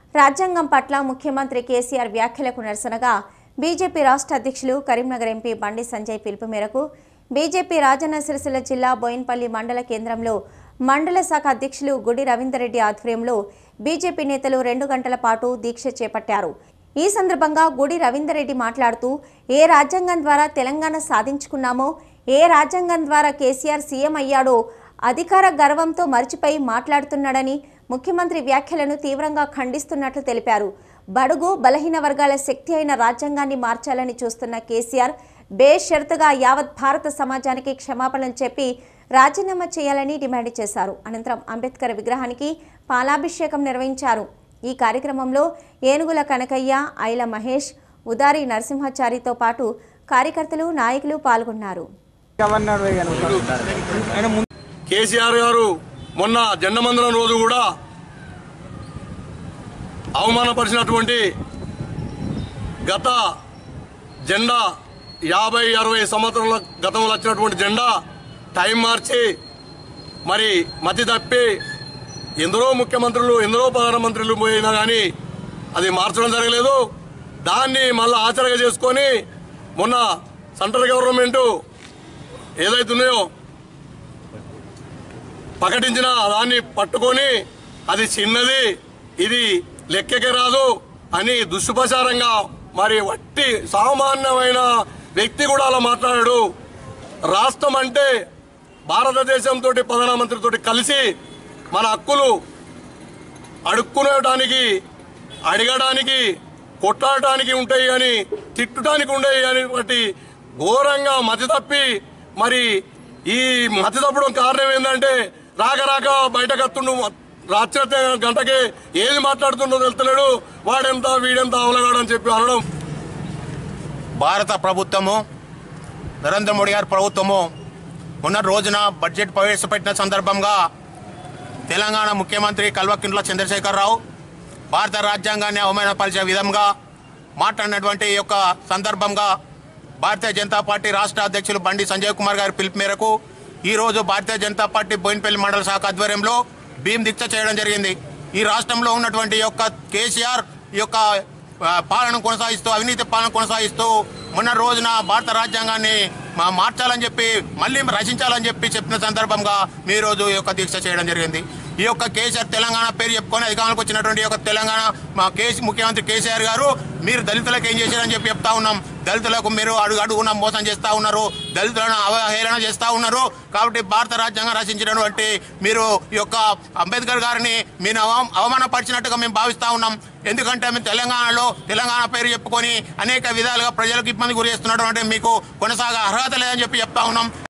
రాజ్యాంగం పట్ల ముఖ్యమంత్రి కేసీఆర్ వ్యాఖ్యలకు నిరసనగా బీజేపీ రాష్ట్ర అధ్యక్షులు కరీంనగర్ ఎంపీ బండి సంజయ్ పిలుపు మేరకు బీజేపీ రాజన్న సిరిసిల్ల జిల్లా బోయిన్పల్లి మండల కేంద్రంలో మండల శాఖ అధ్యక్షులు గుడి రవీందర్ రెడ్డి ఆధ్వర్యంలో బీజేపీ నేతలు రెండు గంటల పాటు దీక్ష చేపట్టారు ఈ సందర్భంగా గుడి రవీందర్ రెడ్డి మాట్లాడుతూ ఏ రాజ్యాంగం ద్వారా తెలంగాణ సాధించుకున్నామో ఏ రాజ్యాంగం ద్వారా కేసీఆర్ సీఎం అయ్యాడో అధికార గర్వంతో మర్చిపోయి మాట్లాడుతున్నాడని ముఖ్యమంత్రి వ్యాఖ్యలను తీవ్రంగా ఖండిస్తున్నట్లు తెలిపారు బడుగు బలహీన వర్గాల శక్తి అయిన రాజ్యాంగాన్ని మార్చాలని చూస్తున్న కేసీఆర్ బేషరతుగా యావత్ భారత సమాజానికి క్షమాపణలు చెప్పి రాజీనామా చేయాలని డిమాండ్ చేశారు అనంతరం అంబేద్కర్ విగ్రహానికి పాలాభిషేకం నిర్వహించారు ఈ కార్యక్రమంలో ఏనుగుల కనకయ్య ఐల మహేష్ ఉదారి నరసింహాచారితో పాటు కార్యకర్తలు నాయకులు పాల్గొన్నారు గవర్నర్ ఆయన ముందు కేసీఆర్ గారు మొన్న జెండమందరం రోజు కూడా అవమానపరిచినటువంటి గత జెండా యాభై అరవై సంవత్సరాల గతంలో వచ్చినటువంటి జెండా టైం మార్చి మరి మతి తప్పి ఎందరో ముఖ్యమంత్రులు ఎందరో ప్రధానమంత్రులు పోయినా కానీ అది మార్చడం జరగలేదు దాన్ని మళ్ళీ ఆచరణ చేసుకొని మొన్న సెంట్రల్ గవర్నమెంట్ ఏదైతున్నాయో ప్రకటించిన దాన్ని పట్టుకొని అది చిన్నది ఇది లెక్కకే రాదు అని దుష్ప్రచారంగా మరి వట్టి సామాన్యమైన వ్యక్తి కూడా అలా మాట్లాడాడు రాష్ట్రం అంటే భారతదేశంతో ప్రధానమంత్రితో కలిసి మన హక్కులు అడుక్కునేటానికి అడగడానికి కొట్టడానికి ఉంటాయి అని తిట్టడానికి ఉండేవి అని బట్టి ఘోరంగా మతి తప్పి మరి ఈ మతి తప్పడం కారణం ఏంటంటే రాక రాక బయటకు వస్తుండు రాత్రి గంటకే ఏది మాట్లాడుతుండో తెలుస్తలేడు వాడెంత వీడెంత అవలగాడని చెప్పి అనడం భారత ప్రభుత్వము నరేంద్ర మోడీ గారి ప్రభుత్వము మొన్న రోజున బడ్జెట్ ప్రవేశపెట్టిన సందర్భంగా తెలంగాణ ముఖ్యమంత్రి కల్వకుంట్ల చంద్రశేఖరరావు భారత రాజ్యాంగాన్ని అవమానపరిచే విధంగా మాట్లాడినటువంటి ఈ యొక్క సందర్భంగా భారతీయ జనతా పార్టీ రాష్ట్ర అధ్యక్షులు బండి సంజయ్ కుమార్ గారి పిలుపు మేరకు ఈ రోజు భారతీయ జనతా పార్టీ బోయినపల్లి మండల శాఖ ఆధ్వర్యంలో భీమ్ దీక్ష చేయడం జరిగింది ఈ రాష్ట్రంలో ఉన్నటువంటి ఈ యొక్క కేసీఆర్ ఈ యొక్క ఆ, పాలన కొనసాగిస్తూ అవినీతి పాలన కొనసాగిస్తూ మొన్న రోజున భారత రాజ్యాంగాన్ని మా- మార్చాలని చెప్పి మళ్ళీ రచించాలని చెప్పి చెప్పిన సందర్భంగా మీ రోజు ఈ యొక్క దీక్ష చేయడం జరిగింది ఈ యొక్క కేసీఆర్ తెలంగాణ పేరు చెప్పుకొని అధికారంలోకి వచ్చినటువంటి ఈ యొక్క తెలంగాణ మా కేసీ ముఖ్యమంత్రి కేసీఆర్ గారు మీరు దళితులకు ఏం చేశారని చెప్పి చెప్తా ఉన్నాం దళితులకు మీరు అడుగు అడుగున మోసం చేస్తా ఉన్నారు దళితులను అవహేళన చేస్తా ఉన్నారు కాబట్టి భారత రాజ్యాంగం రచించినటువంటి మీరు ఈ యొక్క అంబేద్కర్ గారిని మీరు అవ- అవమానపరిచినట్టుగా మేము భావిస్తా ఉన్నాం ఎందుకంటే మేము తెలంగాణలో తెలంగాణ పేరు చెప్పుకొని అనేక విధాలుగా ప్రజలకు ఇబ్బంది గురి చేస్తున్నటువంటి మీకు కొనసాగ అర్హత లేదని చెప్పి చెప్తా ఉన్నాం